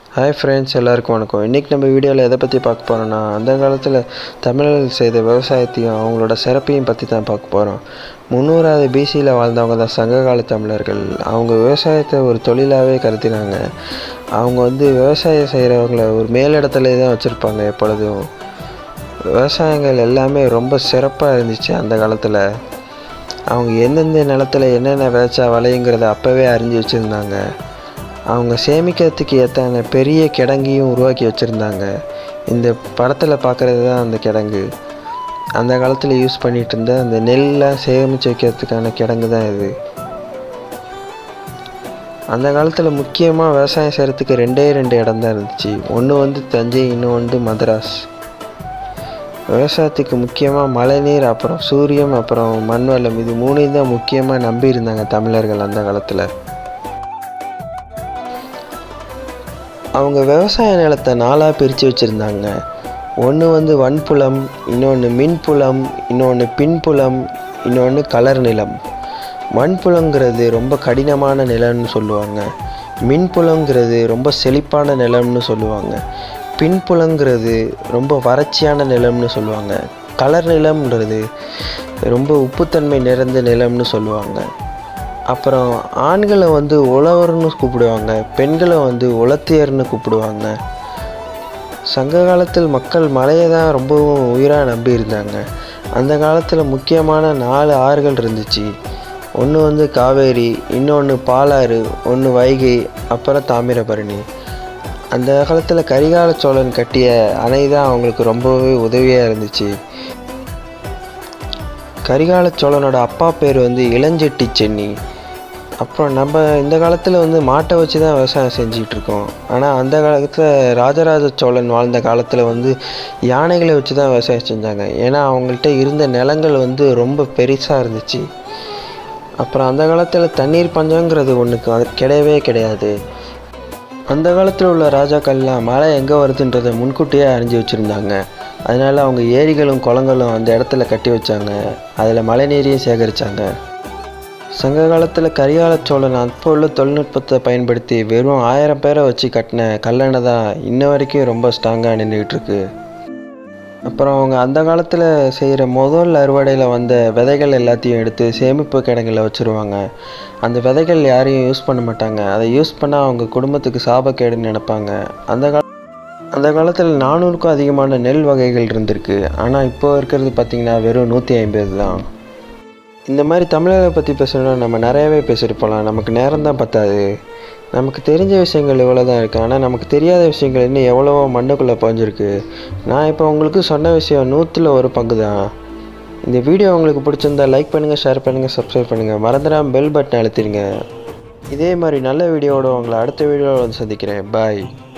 hi friends எல்லாருக்கும் வணக்கம் இன்றைக்கி நம்ம வீடியோவில் எதை பற்றி பார்க்க போகிறோன்னா அந்த காலத்தில் தமிழர்கள் செய்த விவசாயத்தையும் அவங்களோட சிறப்பையும் பற்றி தான் பார்க்க போகிறோம் முந்நூறாவது பிசியில் வாழ்ந்தவங்க தான் சங்ககால தமிழர்கள் அவங்க விவசாயத்தை ஒரு தொழிலாகவே கருத்தினாங்க அவங்க வந்து விவசாயம் செய்கிறவங்கள ஒரு மேலிடத்துல தான் வச்சுருப்பாங்க எப்பொழுதும் விவசாயங்கள் எல்லாமே ரொம்ப சிறப்பாக இருந்துச்சு அந்த காலத்தில் அவங்க எந்தெந்த நிலத்துல என்னென்ன விளைச்சா விளையுங்கிறத அப்போவே அறிஞ்சு வச்சுருந்தாங்க அவங்க சேமிக்கிறதுக்கு ஏற்றான பெரிய கிடங்கையும் உருவாக்கி வச்சுருந்தாங்க இந்த படத்தில் பார்க்குறது தான் அந்த கிடங்கு அந்த காலத்தில் யூஸ் பண்ணிகிட்டு இருந்த அந்த நெல்லாம் சேமித்து வைக்கிறதுக்கான கிடங்கு தான் இது அந்த காலத்தில் முக்கியமாக விவசாயம் செய்கிறதுக்கு ரெண்டே ரெண்டு இடம் தான் இருந்துச்சு ஒன்று வந்து தஞ்சை இன்னும் வந்து மதராஸ் விவசாயத்துக்கு முக்கியமாக மழைநீர் அப்புறம் சூரியன் அப்புறம் மண் வளம் இது மூணையும் தான் முக்கியமாக நம்பி இருந்தாங்க தமிழர்கள் அந்த காலத்தில் அவங்க விவசாய நிலத்தை நாலாக பிரித்து வச்சுருந்தாங்க ஒன்று வந்து வன்புலம் இன்னொன்று மின்புலம் இன்னொன்று பின்புலம் இன்னொன்று கலர் நிலம் மண்புலங்கிறது ரொம்ப கடினமான நிலம்னு சொல்லுவாங்க மின்புலங்கிறது ரொம்ப செழிப்பான நிலம்னு சொல்லுவாங்க பின்புலங்கிறது ரொம்ப வறட்சியான நிலம்னு சொல்லுவாங்க கலர் நிலம்ன்றது ரொம்ப உப்புத்தன்மை நிறைந்த நிலம்னு சொல்லுவாங்க அப்புறம் ஆண்களை வந்து உழவர்னு கூப்பிடுவாங்க பெண்களை வந்து உலத்தியர்னு கூப்பிடுவாங்க சங்க காலத்தில் மக்கள் மழையை தான் ரொம்பவும் உயிராக நம்பி இருந்தாங்க அந்த காலத்தில் முக்கியமான நாலு ஆறுகள் இருந்துச்சு ஒன்று வந்து காவேரி இன்னொன்று பாலாறு ஒன்று வைகை அப்புறம் தாமிரபரணி அந்த காலத்தில் கரிகால சோழன் கட்டிய அணை தான் அவங்களுக்கு ரொம்பவே உதவியாக இருந்துச்சு கரிகால சோழனோட அப்பா பேர் வந்து இளஞ்செட்டி சென்னி அப்புறம் நம்ம இந்த காலத்தில் வந்து மாட்டை வச்சு தான் விவசாயம் செஞ்சுக்கிட்டு இருக்கோம் ஆனால் அந்த காலத்தில் ராஜராஜ சோழன் வாழ்ந்த காலத்தில் வந்து யானைகளை வச்சு தான் விவசாயம் செஞ்சாங்க ஏன்னா அவங்கள்ட்ட இருந்த நிலங்கள் வந்து ரொம்ப பெருசாக இருந்துச்சு அப்புறம் அந்த காலத்தில் தண்ணீர் பஞ்சங்கிறது ஒன்றுக்கு கிடையவே கிடையாது அந்த காலத்தில் உள்ள ராஜாக்கள்லாம் மழை எங்கே வருதுன்றதை முன்கூட்டியே அறிஞ்சு வச்சுருந்தாங்க அதனால் அவங்க ஏரிகளும் குளங்களும் அந்த இடத்துல கட்டி வச்சாங்க அதில் மழை நீரையும் சேகரித்தாங்க சங்க காலத்தில் கரிகால சோழன் அப்போ உள்ள தொழில்நுட்பத்தை பயன்படுத்தி வெறும் ஆயிரம் பேரை வச்சு கட்டின கல்லணை தான் இன்ன வரைக்கும் ரொம்ப ஸ்ட்ராங்காக நின்றுட்டு இருக்கு அப்புறம் அவங்க அந்த காலத்தில் செய்கிற முதல் அறுவடையில் வந்த விதைகள் எல்லாத்தையும் எடுத்து சேமிப்பு கிடங்கில் வச்சுருவாங்க அந்த விதைகள் யாரையும் யூஸ் பண்ண மாட்டாங்க அதை யூஸ் பண்ணால் அவங்க குடும்பத்துக்கு சாபக்கேடுன்னு நினைப்பாங்க அந்த கால அந்த காலத்தில் நானூறுக்கும் அதிகமான நெல் வகைகள் இருந்திருக்கு ஆனால் இப்போ இருக்கிறது பார்த்திங்கன்னா வெறும் நூற்றி ஐம்பது தான் இந்த மாதிரி தமிழரை பற்றி பேசணும்னா நம்ம நிறையவே பேசிட்டு போகலாம் நமக்கு நேரம் தான் பத்தாது நமக்கு தெரிஞ்ச விஷயங்கள் இவ்வளோ தான் இருக்குது ஆனால் நமக்கு தெரியாத விஷயங்கள் இன்னும் எவ்வளவோ மண்ணுக்குள்ளே பதிஞ்சிருக்கு நான் இப்போ உங்களுக்கு சொன்ன விஷயம் நூற்றில் ஒரு பங்கு தான் இந்த வீடியோ உங்களுக்கு பிடிச்சிருந்தா லைக் பண்ணுங்கள் ஷேர் பண்ணுங்கள் சப்ஸ்கிரைப் பண்ணுங்கள் மறந்துடாம பெல் பட்டன் அழுத்திடுங்க இதே மாதிரி நல்ல வீடியோவோட உங்களை அடுத்த வீடியோவில் வந்து சந்திக்கிறேன் பாய்